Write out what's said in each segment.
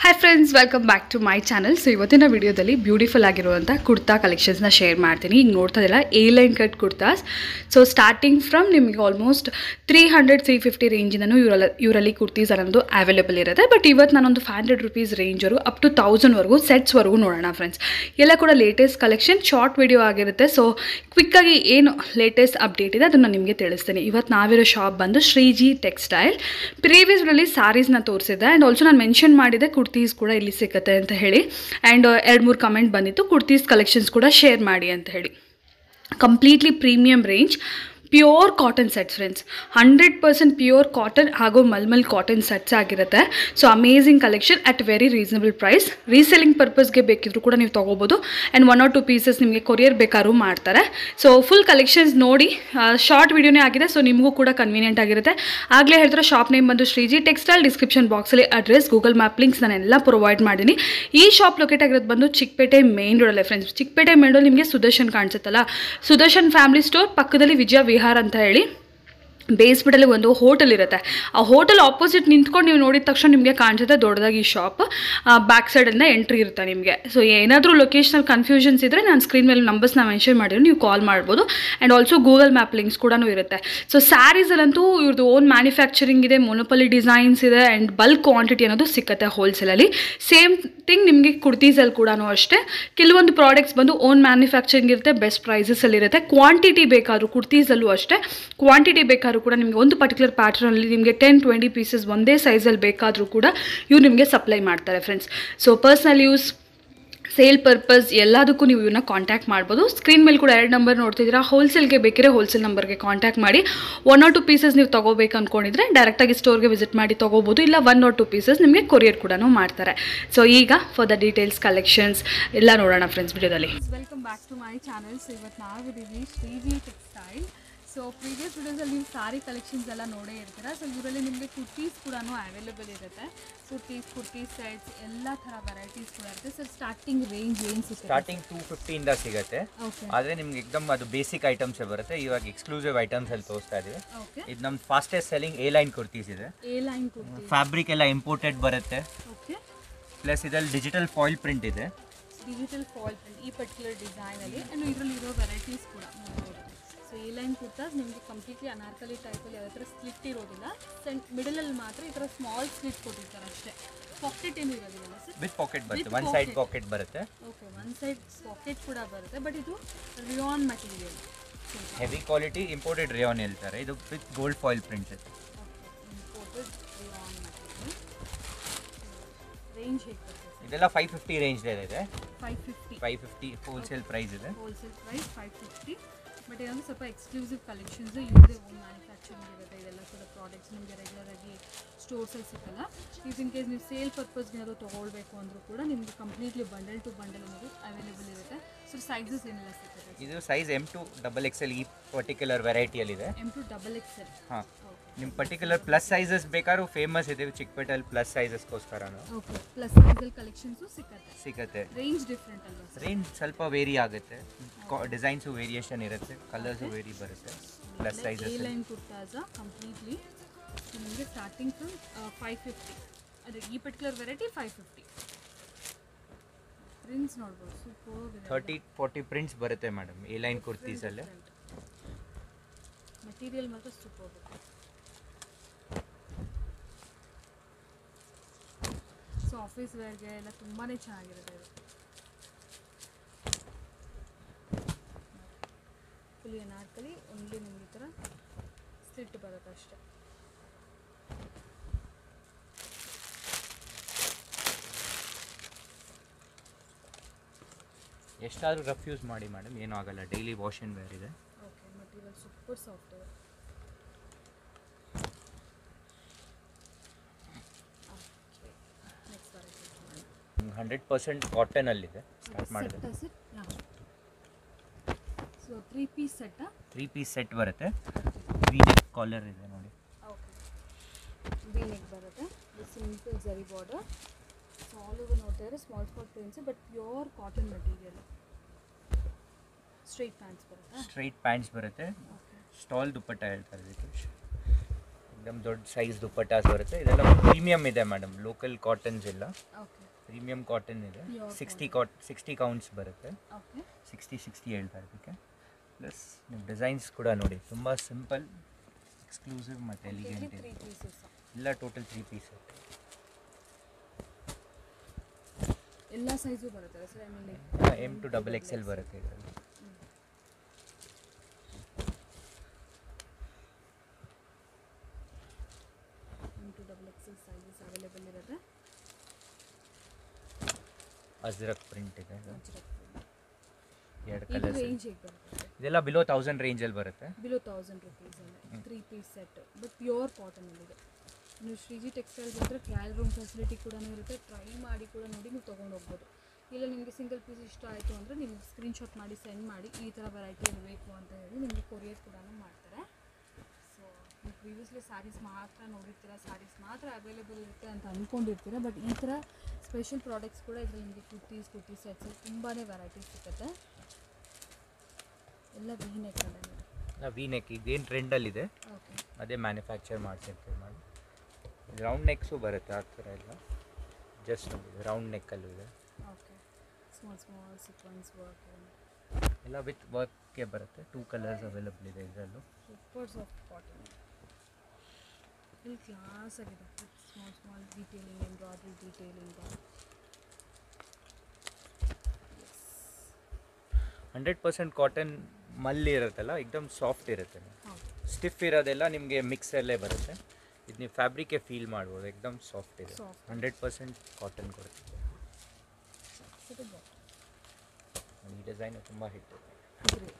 Hi friends welcome back to my channel so ಇವತ್ತಿನ ವಿಡಿಯೋದಲ್ಲಿ beautiful ಆಗಿರುವಂಥ ಕುರ್ತಾ ಕಲೆಕ್ಷನ್ಸ್ನ ಶೇರ್ ಮಾಡ್ತೀನಿ ಈಗ ನೋಡ್ತಾ ಇದ್ದೀರಾ A line cut kurtas so starting from ನಿಮಗೆ almost three hundred three fifty ರೇಂಜಿನೂ ಇವರಲ್ಲಿ ಇವರಲ್ಲಿ ಕುರ್ತೀಸ್ ಅನ್ನೋದು ಅವೈಲೇಬಲ್ ಇರುತ್ತೆ ಬಟ್ ಇವತ್ತು ನಾನೊಂದು ಫೈವ್ ಹಂಡ್ರೆಡ್ ರುಪೀಸ್ ರೇಂಜರು ಅಪ್ ಟು ತೌಸಂಡ್ವರೆಗೂ ಸೆಟ್ಸ್ವರೆಗೂ ನೋಡೋಣ ಫ್ರೆಂಡ್ಸ್ ಎಲ್ಲ ಕೂಡ ಲೇಟೆಸ್ಟ್ ಕಲೆಕ್ಷನ್ ಶಾರ್ಟ್ ವಿಡಿಯೋ ಆಗಿರುತ್ತೆ ಸೊ ಕ್ವಿಕ್ಕಾಗಿ ಏನು ಲೇಟೆಸ್ಟ್ ಅಪ್ಡೇಟ್ ಇದೆ ಅದನ್ನು ನಿಮಗೆ ತಿಳಿಸ್ತೀನಿ ಇವತ್ತು ನಾವಿರೋ ಶಾಪ್ ಬಂದು ಶ್ರೀಜಿ ಟೆಕ್ಸ್ಟೈಲ್ ಪ್ರೀವಿಯಸ್ಗಳಲ್ಲಿ ಸ್ಯಾರೀಸ್ನ ತೋರಿಸಿದ್ದೆ ಆ್ಯಂಡ್ ಆಲ್ಸೋ ನಾನು ಮೆನ್ಷನ್ ಮಾಡಿದೆ ಕುರ್ತೀಸ್ ಕೂಡ ಇಲ್ಲಿ ಸಿಗುತ್ತೆ ಅಂತ ಹೇಳಿ ಆ್ಯಂಡ್ ಎರಡು ಮೂರು ಕಮೆಂಟ್ ಬಂದಿತ್ತು ಕುರ್ತೀಸ್ ಕಲೆಕ್ಷನ್ಸ್ ಕೂಡ ಶೇರ್ ಮಾಡಿ ಅಂತ ಹೇಳಿ completely premium range pure cotton sets friends hundred percent pure cotton ಹಾಗೂ ಮಲ್ಮಲ್ ಕಾಟನ್ ಸೆಟ್ಸ್ ಆಗಿರುತ್ತೆ so amazing collection at very reasonable price reselling ಪರ್ಪಸ್ಗೆ ಬೇಕಿದ್ರು ಕೂಡ ನೀವು ತೊಗೋಬೋದು and one or two pieces ನಿಮಗೆ ಕೊರಿಯರ್ ಬೇಕಾದ್ರೂ ಮಾಡ್ತಾರೆ ಸೊ ಫುಲ್ ಕಲೆಕ್ಷನ್ಸ್ ನೋಡಿ ಶಾರ್ಟ್ ವಿಡಿಯೋನೇ ಆಗಿದೆ ಸೊ ನಿಮಗೂ ಕೂಡ ಕನ್ವೀನಿಯೆಂಟ್ ಆಗಿರುತ್ತೆ ಆಗಲೇ ಹೇಳಿದ್ರೆ ಶಾಪ್ ನೇಮ್ ಬಂದು ಶ್ರೀಜಿ ಟೆಕ್ಸ್ಟೈಲ್ ಡಿಸ್ಕ್ರಿಪ್ಷನ್ ಬಾಕ್ಸಲ್ಲಿ ಅಡ್ರೆಸ್ ಗೂಗಲ್ ಮ್ಯಾಪ್ ಲಿಂಕ್ಸ್ ನಾನೆಲ್ಲ ಪ್ರೊವೈಡ್ ಮಾಡಿದ್ದೀನಿ ಈ ಶಾಪ್ ಲೊಕೇಟ್ ಆಗಿರೋದು ಬಂದು ಚಿಕ್ಕಪೇಟೆ ಮೇನ್ ರೋಡಲ್ಲೇ ಫ್ರೆಂಡ್ಸ್ ಚಿಕ್ಕಪೇಟೆ ಮೇನ್ ರೋಡ್ ನಿಮಗೆ ಸುದರ್ಶನ್ ಕಾಣಿಸುತ್ತಲ್ಲ ಸುದರ್ಶನ್ ಫ್ಯಾಮಿಲಿ ಸ್ಟೋರ್ ಪಕ್ಕದಲ್ಲಿ ವಿಜಯ ವಿಹಾರ್ ಅಂತ ಹೇಳಿ ಬೇಸ್ಬಿಡಲ್ಲಿ ಒಂದು ಹೋಟೆಲ್ ಇರುತ್ತೆ ಆ ಹೋಟೆಲ್ ಆಪೋಸಿಟ್ ನಿಂತ್ಕೊಂಡು ನೀವು ನೋಡಿದ ತಕ್ಷಣ ನಿಮಗೆ ಕಾಣಿಸುತ್ತೆ ದೊಡ್ಡದಾಗಿ ಈ ಶಾಪ್ ಬ್ಯಾಕ್ ಸೈಡಿಂದ ಎಂಟ್ರಿ ಇರುತ್ತೆ ನಿಮಗೆ ಸೊ ಏನಾದರೂ ಲೊಕೇಶನಲ್ ಕನ್ಫ್ಯೂಷನ್ಸ್ ಇದ್ದರೆ ನಾನು ಸ್ಕ್ರೀನ್ ಮೇಲೆ ನಂಬರ್ಸ್ನ ಮೆನ್ಷನ್ ಮಾಡಿದ್ರೆ ನೀವು ಕಾಲ್ ಮಾಡ್ಬೋದು and also Google map links ಕೂಡ ಇರುತ್ತೆ ಸೊ ಸ್ಯಾರೀಸಲ್ಲಂತೂ ಇವ್ರದ್ದು ಓನ್ ಮ್ಯಾನುಫ್ಯಾಕ್ಚರಿಂಗ್ ಇದೆ ಮೊನೋಪಲಿ ಡಿಸೈನ್ಸ್ ಇದೆ ಆ್ಯಂಡ್ ಬಲ್ಕ್ ಕ್ವಾಂಟಿಟಿ ಅನ್ನೋದು ಸಿಕ್ಕತ್ತೆ ಹೋಲ್ಸೇಲಲ್ಲಿ ಸೇಮ್ ಥಿಂಗ್ ನಿಮಗೆ ಕುರ್ತೀಸಲ್ಲಿ ಕೂಡ ಅಷ್ಟೇ ಕೆಲವೊಂದು ಪ್ರಾಡಕ್ಟ್ಸ್ ಬಂದು ಓನ್ ಮ್ಯಾನುಫ್ಯಾಕ್ಚರಿಂಗ್ ಇರುತ್ತೆ ಬೆಸ್ಟ್ ಪ್ರೈಸಸಲ್ಲಿ ಇರುತ್ತೆ ಕ್ವಾಂಟಿಟಿ ಬೇಕಾದರೂ ಕುರ್ತೀಸಲ್ಲೂ ಅಷ್ಟೇ ಕ್ವಾಂಟಿಟಿ ಬೇಕಾದ್ರೂ ಕೂಡ ನಿಮಗೆ ಒಂದು ಪರ್ಟಿಕ್ಯುಲರ್ ಪ್ಯಾಟ್ರನಲ್ಲಿ ನಿಮಗೆ ಟೆನ್ ಟ್ವೆಂಟಿ ಪೀಸಸ್ ಒಂದೇ ಸೈಜಲ್ಲಿ ಬೇಕಾದರೂ ಕೂಡ ಇವ್ರು ನಿಮಗೆ ಸಪ್ಲೈ ಮಾಡ್ತಾರೆ friends so personal use sale purpose ಎಲ್ಲದಕ್ಕೂ ನೀವು ಇವನ್ನ ಕಾಂಟ್ಯಾಕ್ಟ್ ಮಾಡ್ಬೋದು ಸ್ಕ್ರೀನ್ ಮೇಲೆ ಕೂಡ ಎರಡು ನಂಬರ್ ನೋಡ್ತಿದ್ದೀರಾ ಹೋಲ್ಸೇಲ್ಗೆ ಬೇಕಿದ್ರೆ ಹೋಲ್ಸೇಲ್ ನಂಬರ್ಗೆ ಕಾಂಟ್ಯಾಕ್ಟ್ ಮಾಡಿ ಒನ್ ಆರ್ ಟು ಪೀಸಸ್ ನೀವು ತೊಗೋಬೇಕು ಅಂದ್ಕೊಂಡಿದ್ರೆ ಡೈರೆಕ್ಟಾಗಿ ಸ್ಟೋರ್ಗೆ ವಿಸಿಟ್ ಮಾಡಿ ತೊಗೋಬೋದು ಇಲ್ಲ ಒನ್ ಆರ್ ಟು ಪೀಸಸ್ ನಿಮಗೆ ಕೊರಿಯರ್ ಕೂಡ ಮಾಡ್ತಾರೆ ಸೊ ಈಗ ಫಾರ್ ದ ಡೀಟೇಲ್ಸ್ ಕಲೆಕ್ಷನ್ಸ್ ಎಲ್ಲ ನೋಡೋಣ ಫ್ರೆಂಡ್ಸ್ ವಿಡಿಯೋದಲ್ಲಿ welcome back to my channel so ಇವತ್ತು ನಾವಿದ್ದೀವಿ ಶ್ರೀಜಿ ಟೆಕ್ಸ್ಟೈಲ್ ಸೊ ಪ್ರೀವಿಯಸ್ ವಿಡಿಯೋಸಲ್ಲಿ ನೀವು ಸಾರಿ ಕಲೆಕ್ಷನ್ಸ್ ಎಲ್ಲ ನೋಡೇ ಇರ್ತೀರಾ ಸೊ ಇವರಲ್ಲಿ ನಿಮಗೆ ಕುರ್ತೀಸ್ ಕೂಡ ಅವೈಲೇಬಲ್ ಇರುತ್ತೆ ಕುರ್ತೀಸ್ ಕುರ್ತೀಸ್ ಸೆಟ್ಸ್ ಎಲ್ಲ ಥರ ವೆರೈಟೀಸ್ ಕೂಡ ಇರುತ್ತೆ ಸರ್ ಸ್ಟಾರ್ಟಿಂಗ್ ರೇಂಜ್ ಏನು ಸಿಗುತ್ತೆ ಸ್ಟಾರ್ಟಿಂಗ್ ಟೂ ಫಿಫ್ಟಿಯಿಂದ ಸಿಗುತ್ತೆ ಓಕೆ ಆದರೆ ನಿಮ್ಗೆ ಎಕ್ದಮ್ ಅದು ಬೇಸಿಕ್ ಐಟಮ್ಸ್ ಬರುತ್ತೆ ಇವಾಗ ಎಕ್ಸ್ಕ್ಲೂಸಿವ್ ಐಟಮ್ಸ್ ಅಲ್ಲಿ ತೋರಿಸ್ತಾ ಇದೀವಿ ಓಕೆ ಇದು ನಮ್ಮ fastest selling A line kurtis ಇದೆ ಎ ಲೈನ್ ಕುರ್ತಿ ಫ್ಯಾಬ್ರಿಕ್ ಎಲ್ಲ ಇಂಪೋರ್ಟೆಡ್ ಬರುತ್ತೆ ಓಕೆ ಪ್ಲಸ್ ಇದ್ರಲ್ಲಿ ಡಿಜಿಟಲ್ ಫಾಯಿಲ್ ಪ್ರಿಂಟ್ ಇದೆ ಡಿಜಿಟಲ್ ಫಾಲ್ ಪ್ರಿಂಟ್ ಈ ಪರ್ಟಿಕ್ಯುಲರ್ ಡಿಸೈನಲ್ಲಿ ಆ್ಯಂಡ್ ಇದರಲ್ಲಿ ಇರೋ ವೆರೈಟೀಸ್ ಕೂಡ ನೋಡ್ಬೋದು ಸೊ ಈ ಲೈನ್ ಕುರ್ತಾಸ್ ನಿಮಗೆ ಕಂಪ್ಲೀಟ್ಲಿ ಅನಾರ್ಕಲಿ ಟೈಪಲ್ಲಿ ಯಾವ ಥರ ಸ್ಲಿಟ್ ಇರೋದಿಲ್ಲ ಸೆಂಟ್ ಮಿಡಲಲ್ಲಿ ಮಾತ್ರ ಈ ಥರ ಸ್ಮಾಲ್ ಸ್ಲಿಟ್ ಕೊಟ್ಟಿರ್ತಾರೆ ಅಷ್ಟೇ ಪಾಕೆಟ್ ಏನು ಇರೋದಿಲ್ಲ ಸರ್ ವಿತ್ ಪಾಕೆಟ್ ಬರುತ್ತೆ With one side pocket. Pocket ಬರುತ್ತೆ ಓಕೆ ಒನ್ ಸೈಡ್ ಪಾಕೆಟ್ ಕೂಡ ಬರುತ್ತೆ ಬಟ್ ಇದು rayon material heavy quality imported rayon ಹೇಳ್ತಾರೆ ಇದು ವಿತ್ ಗೋಲ್ಡ್ ಫಾಯಿಲ್ ಪ್ರಿಂಟ್ ಇದೆ ಇಂಪೋರ್ಟೆಡ್ ರಿಯಾನ್ ಮೆಟೀರಿಯಲ್ ರೇಂಜ್ ಹೇಗೆ ಬರುತ್ತೆ ಸರ್ ಇದೆಲ್ಲ ಫೈವ್ ಫಿಫ್ಟಿ ರೇಂಜ್ ಇದೆ five fifty five fifty wholesale price ಇದೆ wholesale price five fifty but ಇದೊಂದು ಸ್ವಲ್ಪ ಎಕ್ಸ್ಕ್ಲೂಸಿವ್ ಕಲೆಕ್ಷನ್ಸ್ ಇವ್ರದೇ ಓನ್ ಮ್ಯಾನುಫ್ಯಾಕ್ಚರಿಂಗ್ ಇರುತ್ತೆ ಇದೆಲ್ಲ ಕೂಡ ಪ್ರಾಡಕ್ಟ್ಸ್ ನಿಮಗೆ ರೆಗ್ಯುಲರ್ ಆಗಿ ಸ್ಟೋರ್ಸಲ್ಲಿ ಸಿಗಲ್ಲ ಇಫ್ ಇನ್ ಕೇಸ್ ನೀವು ಸೇಲ್ ಪರ್ಪಸ್ಗೆ ಏನಾದರೂ ತೊಗೊಳ್ಬೇಕು ಅಂದರೂ ಕೂಡ ನಿಮಗೆ ಕಂಪ್ಲೀಟ್ಲಿ ಬಂಡಲ್ ಟು ಬಂಡಲ್ ಅನ್ನೋದು ಅವೈಲೇಬಲ್ ಇರುತ್ತೆ ಸೊ ಸೈಜಸ್ ಏನೆಲ್ಲ ಸಿಗುತ್ತೆ ಇದು size M to double XL ಈ ಪರ್ಟಿಕ್ಯುಲರ್ ವೆರೈಟಿಯಲ್ಲಿದೆ ಎಮ್ ಟು ಡಬಲ್ ಎಕ್ಸೆಲ್ ಹಾಂ ಓಕೆ ನಿಮ್ಮ ಪರ್ಟಿಕ್ಯುಲರ್ ಪ್ಲಸ್ ಸೈಜಸ್ ಬೇಕಾದ್ರೂ ಫೇಮಸ್ ಇದೆ ಚಿಕ್ಕಪೇಟೆಯಲ್ಲಿ ಪ್ಲಸ್ ಸೈಜಸ್ಗೋಸ್ಕರನೂ ಓಕೆ ಪ್ಲಸ್ ಸೈಜಲ್ ಕಲೆಕ್ಷನ್ಸು ಸಿಗುತ್ತೆ ಸಿಗುತ್ತೆ ರೇಂಜ್ ಡಿಫ್ರೆಂಟ್ ಅಲ್ವಾ ಸರ್ ರೇಂಜ್ ಸ್ವಲ್ಪ ವೇರಿ ಆಗುತ್ತೆ ಡಿಸೈನ್ಸು ವೇರಿಯೇಷನ್ ಇರುತ್ತೆ ಕಲರ್ಸು ವೇರಿ ಬರುತ್ತೆ plus A sizes line kurtas completely ನಿಮಗೆ ಸ್ಟಾರ್ಟಿಂಗ್ ಫ್ರಮ್ ಫೈವ್ ಫಿಫ್ಟಿ ಅದೇ ಈ particular variety five fifty prints ನೋಡ್ಬೋದು ಸೂಪರ್ ಥರ್ಟಿ ಫಾರ್ಟಿ ಪ್ರಿಂಟ್ಸ್ ಬರುತ್ತೆ ಮೇಡಮ್ ಎ ಲೈನ್ ಕುರ್ತೀಸಲ್ಲೇ ಮೆಟೀರಿಯಲ್ ಮಾತ್ರ ಸೂಪರ್ ಸೊ ಆಫೀಸ್ ವೇರ್ಗೆ ಎಲ್ಲ ತುಂಬಾ ಚೆನ್ನಾಗಿರುತ್ತೆ ಇದು ಫುಲ್ ಅನಾರ್ಕಲಿ ಓನ್ಲಿ ನಿಮ್ಗೆ ಈ ಥರ ಸ್ಲಿಟ್ ಬರುತ್ತೆ ಅಷ್ಟೇ ಎಷ್ಟಾದರೂ ರಫ್ ಯೂಸ್ ಮಾಡಿ ಮೇಡಮ್ ಏನೂ ಆಗಲ್ಲ ಡೈಲಿ ವಾಶ್ ಆ್ಯಂಡ್ ವೇರ್ ಇದೆ ಓಕೆ ಮಟೀರಿಯಲ್ ಸೂಪರ್ ಸಾಫ್ಟ್ ಇದೆ ನೆಕ್ಸ್ಟ್ ವೆರೈಟಿ ಹಂಡ್ರೆಡ್ ಪರ್ಸೆಂಟ್ ಕಾಟನಲ್ಲಿದೆ ಸ್ಟಾರ್ಟ್ ಮಾಡಿದೆ ಸೊ ತ್ರೀ ಪೀಸ್ ಸೆಟ್ಟಾ ತ್ರೀ ಪೀಸ್ ಸೆಟ್ ಬರುತ್ತೆ ವಿ ನೆಕ್ ಕಾಲರ್ ಇದೆ ನೋಡಿ ಓಕೆ ವಿ ನೆಕ್ ಬರುತ್ತೆ simple zari border so all over ನೋಡ್ತಾ small small prints but pure cotton material straight pants ಬರುತ್ತೆ straight pants ಬರುತ್ತೆ ಓಕೆ ಸ್ಟಾಲ್ ದುಪ್ಪಟ್ಟ ಹೇಳ್ತಾರೆ ಇದಕ್ಕೆ एकदम ದೊಡ್ಡ ಸೈಜ್ ದುಪ್ಪಟ್ಟಾಸ್ ಬರುತ್ತೆ ಇದೆಲ್ಲ ಪ್ರೀಮಿಯಮ್ ಇದೆ ಮೇಡಮ್ ಲೋಕಲ್ ಕಾಟನ್ಸ್ ಇಲ್ಲ ಓಕೆ ಪ್ರೀಮಿಯಂ ಕಾಟನ್ ಇದೆ Pure sixty cot sixty counts ಬರುತ್ತೆ ಓಕೆ ಸಿಕ್ಸ್ಟಿ ಸಿಕ್ಸ್ಟಿ ಹೇಳ್ತಾ ಇದಕ್ಕೆ ಪ್ಲಸ್ ನಿಮ್ಮ ಡಿಸೈನ್ಸ್ ಕೂಡ ನೋಡಿ ತುಂಬ ಸಿಂಪಲ್ ಎಕ್ಸ್ಕ್ಲೂಸಿವ್ ಮತ್ತು ಎಲಿಗೆಂಟ್ ಇದೆ ತ್ರೀ ಪೀಸಸ್ ಎಲ್ಲ ಟೋಟಲ್ ತ್ರೀ ಪೀಸ್ ಎಲ್ಲ ಸೈಜು ಬರುತ್ತೆ sir I mean M to double X L ಬರುತ್ತೆ ಇದರಲ್ಲಿ to double XL sizes available ಇರುತ್ತೆ ಅಜ್ರಕ್ ಪ್ರಿಂಟ್ ಇದೆ ಇದು. ಎರಡು ಇದು ಕಲರ್ಸ್ ರೇಂಜ್ ಹೇಗೆ ಬರುತ್ತೆ ಇದೆಲ್ಲ ಬಿಲೋ ತೌಸಂಡ್ ರೇಂಜಲ್ಲಿ ಬರುತ್ತೆ ಬಿಲೋ ತೌಸಂಡ್ ರುಪೀಸಲ್ಲಿ three piece set but pure ಕಾಟನಲ್ಲಿದೆ ನೀವು ಶ್ರೀಜಿ ಟೆಕ್ಸ್ಟೈಲ್ ಬಂದರೆ ಟ್ರಯಲ್ ರೂಮ್ ಫೆಸಿಲಿಟಿ ಕೂಡ ಇರುತ್ತೆ ಟ್ರೈ ಮಾಡಿ ಕೂಡ ನೋಡಿ ನೀವು ತೊಗೊಂಡು ಹೋಗ್ಬೋದು ಇಲ್ಲ ನಿಮಗೆ ಸಿಂಗಲ್ ಪೀಸ್ ಇಷ್ಟ ಆಯಿತು ಅಂದರೆ ನೀವು ಸ್ಕ್ರೀನ್ಶಾಟ್ ಮಾಡಿ ಸೆಂಡ್ ಮಾಡಿ ಈ ಥರ ವೆರೈಟಿಯಲ್ಲಿ ಬೇಕು ಅಂತ ಹೇಳಿ ನಿಮಗೆ ಕೊರಿಯರ್ ಕೂಡ ಮಾಡ್ತಾರೆ ಸೊ ನೀವು ಪ್ರೀವಿಯಸ್ಲಿ ಸ್ಯಾರೀಸ್ ಮಾತ್ರ ನೋಡಿರ್ತೀರ ಸ್ಯಾರೀಸ್ ಮಾತ್ರ ಅವೈಲೇಬಲ್ ಇರುತ್ತೆ ಅಂತ ಅಂದ್ಕೊಂಡಿರ್ತೀರ ಬಟ್ ಈ ಥರ ಸ್ಪೆಷಲ್ ಪ್ರಾಡಕ್ಟ್ಸ್ ಕೂಡ ಇದರಲ್ಲಿ ನಿಮಗೆ ಕುರ್ತೀಸ್ ಕುರ್ತಿ ಸೆಟ್ಸ್ ತುಂಬಾ ವೆರೈಟೀಸ್ ಸಿಗುತ್ತೆ ಎಲ್ಲ ವಿ ನೆಕ್ಕಲ್ಲಿ ವಿ ನೆಕ್ ಇದೇನು ಟ್ರೆಂಡಲ್ಲಿದೆ ಓಕೆ ಅದೇ ಮ್ಯಾನುಫ್ಯಾಕ್ಚರ್ ಮಾಡ್ಸಿರ್ತೀವಿ ಮಾಡಿ ರೌಂಡ್ ನೆಕ್ಸು ಬರುತ್ತೆ ಆ ಥರ ಎಲ್ಲ ಜಸ್ಟ್ ನೋಡಿ ರೌಂಡ್ ನೆಕ್ಕಲ್ಲೂ ಇದೆ okay small small sequence work ಎಲ್ಲ ವಿತ್ ವರ್ಕ್ಗೆ ಬರುತ್ತೆ ಟೂ ಕಲರ್ಸ್ ಅವೈಲಬಲ್ ಇದೆ ಇದರಲ್ಲೂ ಸೂಪರ್ ಸಾಫ್ಟ್ ಕಾಟನ್ ಇಲ್ಲಿ ಕ್ಲಾಸ್ ಆಗಿದೆ small small detailing embroidery detailing hundred percent cotton ಮಲ್ಲಿ ಇರುತ್ತಲ್ಲ ಎಕ್ದಮ್ ಸಾಫ್ಟ್ ಇರುತ್ತೆ ಹೌದು ಸ್ಟಿಫ್ ಇರೋದೆಲ್ಲ ನಿಮಗೆ ಮಿಕ್ಸಲ್ಲೇ ಬರುತ್ತೆ ಇದು ನೀವು ಫ್ಯಾಬ್ರಿಕ್ಗೆ ಫೀಲ್ ಮಾಡ್ಬೋದು ಎಕ್ದಮ್ ಸಾಫ್ಟ್ ಇದೆ Soft. ಹಂಡ್ರೆಡ್ ಪರ್ಸೆಂಟ್ ಕಾಟನ್ ಕೊಡುತ್ತೆ ಇದು ಬಾಟಮ್ ಈ ಡಿಸೈನ್ ತುಂಬ ಹಿಟ್ ಗ್ರೇ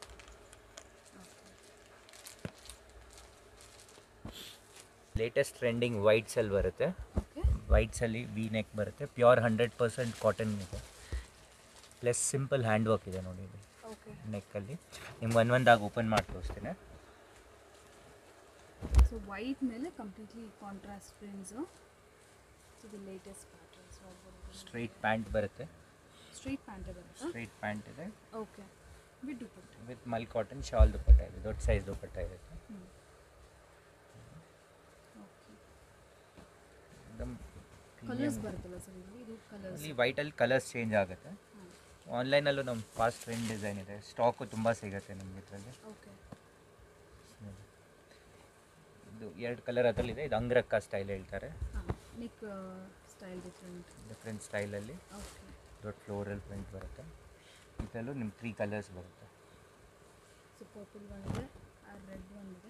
ಲೇಟೆಸ್ಟ್ ಟ್ರೆಂಡಿಂಗ್ ವೈಟ್ಸಲ್ಲಿ ಬರುತ್ತೆ ಓಕೆ ವೈಟ್ಸಲ್ಲಿ ವಿ ನೆಕ್ ಬರುತ್ತೆ ಪ್ಯೂರ್ ಹಂಡ್ರೆಡ್ ಪರ್ಸೆಂಟ್ ಕಾಟನ್ ಇದೆ ಪ್ಲಸ್ ಸಿಂಪಲ್ ಹ್ಯಾಂಡ್ ವರ್ಕ್ ಇದೆ ನೋಡಿ ಇದು ಓಕೆ ನೆಕ್ಕಲ್ಲಿ ನಿಮ್ಗೆ ಒಂದು ಒಂದಾಗಿ ಓಪನ್ ಮಾಡಿ ತೋರಿಸ್ತೀನಿ ಸೊ ವೈಟ್ ಮೇಲೆ completely contrast prints so the latest patterns straight pant ಬರುತ್ತೆ ಸ್ಟ್ರೀಟ್ ಪ್ಯಾಂಟೇ ಬರುತ್ತಾ ಸ್ಟ್ರೈಟ್ ಪ್ಯಾಂಟ್ ಇದೆ okay with dupatta with mul cotton shawl dupatta ಇದೆ ದೊಡ್ಡ ಸೈಜ್ ದುಪ್ಪಟ್ಟ ಇರುತ್ತೆ ಹ್ಞೂ ಓಕೆ ಎಕ್ದಮ್ ಕಲರ್ಸ್ ಬರುತ್ತಲ್ಲ ಸರ್ ಇಲ್ಲಿ ಇದು ಕಲರ್ಸ್ ಇಲ್ಲಿ ವೈಟಲ್ಲಿ ಕಲರ್ಸ್ ಚೇಂಜ್ ಆಗುತ್ತೆ ಆನ್ಲೈನಲ್ಲೂ ನಮ್ಮ ಫಾಸ್ಟ್ ಟ್ರೆಂಡ್ ಡಿಸೈನ್ ಇದೆ ಸ್ಟಾಕು ತುಂಬ ಸಿಗುತ್ತೆ ನಿಮಗೆ ಇದರಲ್ಲಿ ಓಕೆ ಇದು ಎರಡು ಕಲರ್ ಅದರಲ್ಲಿದೆ ಇದು ಅಂಗ್ರಕ್ಕ ಸ್ಟೈಲ್ ಹೇಳ್ತಾರೆ ಹಾಂ ನಿಕ್ ಸ್ಟೈಲ್ ಡಿಫ್ರೆಂಟ್ ಡಿಫ್ರೆಂಟ್ ಸ್ಟೈಲಲ್ಲಿ ಓಕೆ ದೊಡ್ಡ ಫ್ಲೋರಲ್ ಪ್ರಿಂಟ್ ಬರುತ್ತೆ ಇದರಲ್ಲೂ ನಿಮ್ಗೆ ತ್ರೀ ಕಲರ್ಸ್ ಬರುತ್ತೆ ಸೊ ಪರ್ಪಲ್ ಒಂದಿದೆ ರೆಡ್ ಒಂದಿದೆ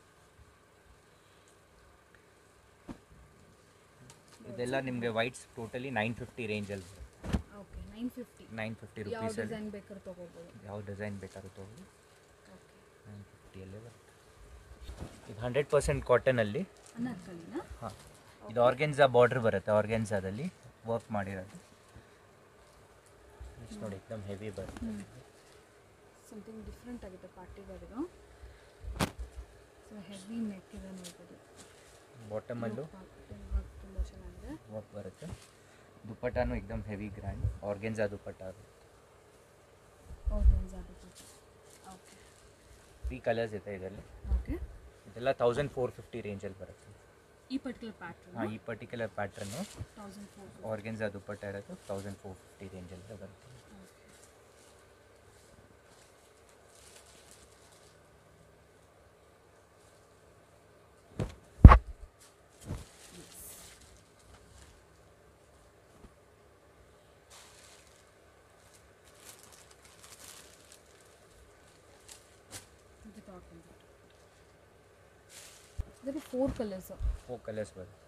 ಇದೆಲ್ಲ ನಿಮಗೆ ವೈಟ್ಸ್ ಟೋಟಲಿ ನೈನ್ ಫಿಫ್ಟಿ ರೇಂಜಲ್ಲಿ ಬರುತ್ತೆ okay nine fifty nine fifty ಯಾವ ರುಪೀಸಲ್ಲಿ ಡಿಸೈನ್ ಬೇಕಾದ್ರೂ ತೊಗೋಬೋದು ಯಾವ ಡಿಸೈನ್ ಬೇಕಾದ್ರೂ ತೊಗೊಳ್ಳಿ ಓಕೆ ನೈನ್ ಫಿಫ್ಟಿಯಲ್ಲೇ ಬರುತ್ತೆ ಇದು ಹಂಡ್ರೆಡ್ ಪರ್ಸೆಂಟ್ ಕಾಟನಲ್ಲಿ ಅನಾರ್ಕಲಿನಾ ಹಾಂ ಇದು ಆರ್ಗೆನ್ಸಾ ಬಾರ್ಡ್ರ್ ಬರುತ್ತೆ ಆರ್ಗೆನ್ಸಾದಲ್ಲಿ ವರ್ಕ್ ಮಾಡಿರೋದು ಇಷ್ಟು ನೋಡಿ ಎಕ್ದಮ್ ಹೆವಿ ಬರುತ್ತೆ ಸಮಥಿಂಗ್ ಡಿಫ್ರೆಂಟ್ ಆಗುತ್ತೆ ಪಾರ್ಟಿ ವೇರ್ದು ಸೊ ಹೆವಿ ನೆಕ್ ಇದೆ ನೋಡ್ಬೋದು ಬಾಟಮಲ್ಲೂ ವರ್ಕ್ ತುಂಬ ಚೆನ್ನಾಗಿದೆ ವರ್ಕ್ ಬರುತ್ತೆ ದುಪ್ಪಟ್ಟಾನು ಎಕ್ದಮ್ ಹೆವಿ ಗ್ರ್ಯಾಂಡ್ ಆರ್ಗೆನ್ಸಾ ದುಪ್ಪಟ್ಟ ಅದು ಆರ್ಗನ್ಸ್ ಆಗುತ್ತೆ ಓಕೆ ತ್ರೀ ಕಲರ್ಸ್ ಇದೆ ಇದರಲ್ಲಿ ಓಕೆ ಇದೆಲ್ಲ ತೌಸಂಡ್ ಫೋರ್ ಫಿಫ್ಟಿ ರೇಂಜಲ್ಲಿ ಬರುತ್ತೆ ಈ ಪರ್ಟಿಕ್ಯುಲರ್ ಪ್ಯಾಟ್ರನ್ ಹಾಂ ಈ particular pattern thousand four organza dupatta ಇರೋದು ತೌಸಂಡ್ ಫೋರ್ ಫಿಫ್ಟಿ ರೇಂಜಲ್ಲಿ ಬರುತ್ತೆ ಇದು ಟಾಪ್ ಇದರಲ್ಲಿ ಫೋರ್ ಕಲರ್ಸು ಫೋರ್ ಕಲರ್ಸ್ ಬರುತ್ತೆ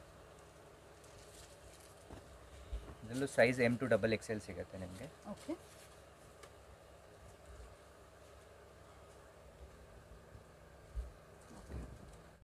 ಇದರಲ್ಲೂ size M to double X L ಸಿಗುತ್ತೆ ನಿಮಗೆ ಓಕೆ